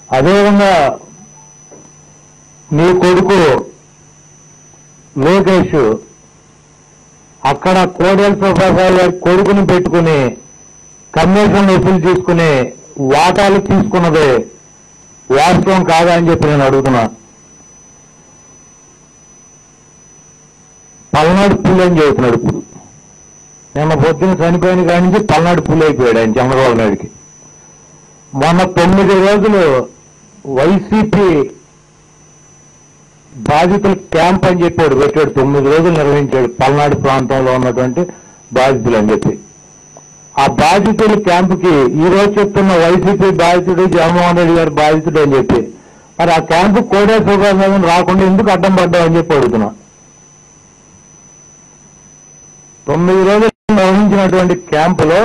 అదేవిధంగా నీ కొడుకు లోకేష్ అక్కడ కోడెల సుబ్బారావు గారి కొడుకుని పెట్టుకుని కమిషన్ వసూలు తీసుకుని వాటాలు తీసుకున్నది వాస్తవం కాదా అని చెప్పి నేను అడుగుతున్నా పల్నాడు పులి అని చెబుతున్నాడు ఇప్పుడు నిన్న పొద్దున చనిపోయిన కాడి నుంచి పల్నాడు పులి అయిపోయాడు ఆయన చంద్రబాబు నాయుడికి మొన్న తొమ్మిది రోజులు వైసీపీ బాధితుల క్యాంప్ అని చెప్పాడు పెట్టాడు తొమ్మిది రోజులు నిర్వహించాడు పల్నాడు ప్రాంతంలో ఉన్నటువంటి బాధితులు అని చెప్పి ఆ బాధితుల క్యాంపుకి ఈ రోజు చెప్తున్న వైసీపీ బాధితుడు జగన్మోహన్ రెడ్డి గారి బాధితుడు అని చెప్పి మరి ఆ క్యాంపు కోడే సుబ్రహ్మణ్యం రాకుండా ఎందుకు అడ్డం పడ్డావు అని చెప్పి అడుగుతున్నా తొమ్మిది రోజులు నిర్వహించినటువంటి క్యాంపులో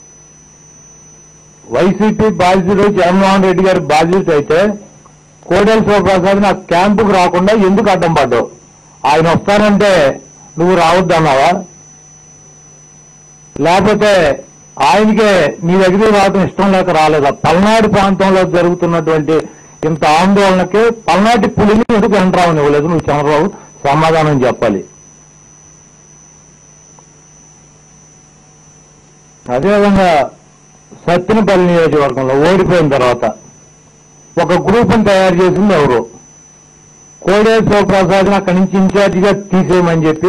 వైసీపీ బాధితుడు జగన్మోహన్ రెడ్డి గారి బాధితుడు అయితే కోడెల శివప్రసాద్ నా క్యాంపుకు రాకుండా ఎందుకు అడ్డం పడ్డావు ఆయన వస్తానంటే నువ్వు రావద్దన్నావా లేకపోతే ఆయనకే నీ దగ్గరికి రావడం ఇష్టం లేక రాలేదా పల్నాడు ప్రాంతంలో జరుగుతున్నటువంటి ఇంత ఆందోళనకి పల్నాటి పులిని ఎందుకు ఎంట్రావని ఇవ్వలేదు నువ్వు చంద్రబాబు సమాధానం చెప్పాలి అదేవిధంగా సత్తినపల్లి నియోజకవర్గంలో ఓడిపోయిన తర్వాత ఒక గ్రూపును తయారు చేసింది ఎవరు కోడే శివప్రసాద్ని అక్కడి నుంచి ఇన్ఛార్జిగా తీసేయమని చెప్పి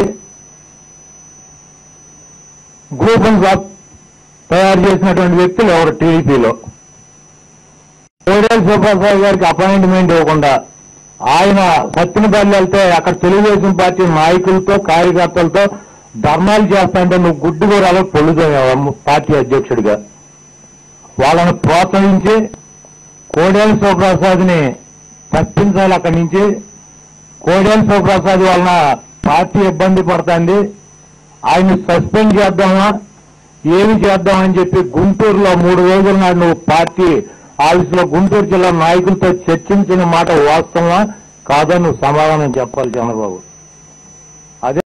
గ్రూపును సా- తయారు చేసినటువంటి వ్యక్తులు ఎవరు టీడీపీలో కోడే శివప్రసాద్ గారికి అపాయింట్మెంట్ ఇవ్వకుండా ఆయన సత్తినపల్లి వెళ్తే అక్కడ తెలుగుదేశం పార్టీ నాయకులతో కార్యకర్తలతో ధర్నాలు చేస్తాంటే నువ్వు గుడ్డు కూడా పొల్లుతావు పార్టీ అధ్యక్షుడిగా వాళ్ళని ప్రోత్సహించి కోడేల శివప్రసాద్ని తప్పించాలి అక్కడి నుంచి కోడేల శివప్రసాద్ వలన పార్టీ ఇబ్బంది పడుతుంది ఆయన్ని సస్పెండ్ చేద్దామా ఏమి చేద్దామని చెప్పి గుంటూరులో మూడు రోజుల నాడు నువ్వు పార్టీ ఆఫీసులో గుంటూరు జిల్లా నాయకులతో చర్చించిన మాట వాస్తవమా కాదో నువ్వు సమాధానం చెప్పాలి చంద్రబాబు